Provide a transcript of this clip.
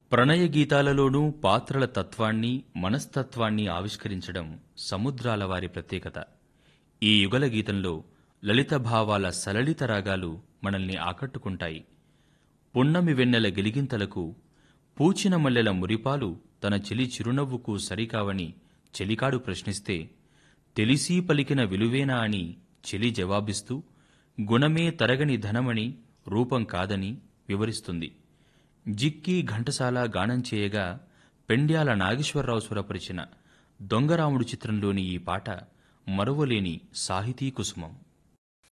ప్రణయ గీతాలలోనూ పాత్రల తత్వాన్ని మనస్తత్వాన్ని ఆవిష్కరించడం సముద్రాల వారి ప్రత్యేకత ఈ యుగల గీతంలో లలిత భావాల సలలిత రాగాలు మనల్ని ఆకట్టుకుంటాయి పున్నమి వెన్నెల గిలిగింతలకు పూచిన మల్లెల మురిపాలు తన చెలి చిరునవ్వుకు సరికావని చెలికాడు ప్రశ్నిస్తే తెలిసి పలికిన విలువేనా అని చెలి జవాబిస్తూ గుణమే తరగని ధనమని రూపం కాదని వివరిస్తుంది జిక్కి ఘంటసాల గానం చేయగా పెండ్యాల నాగేశ్వరరావు స్వరపరిచిన దొంగరాముడు చిత్రంలోని ఈ పాట మరువలేని సాహితీ కుసుమం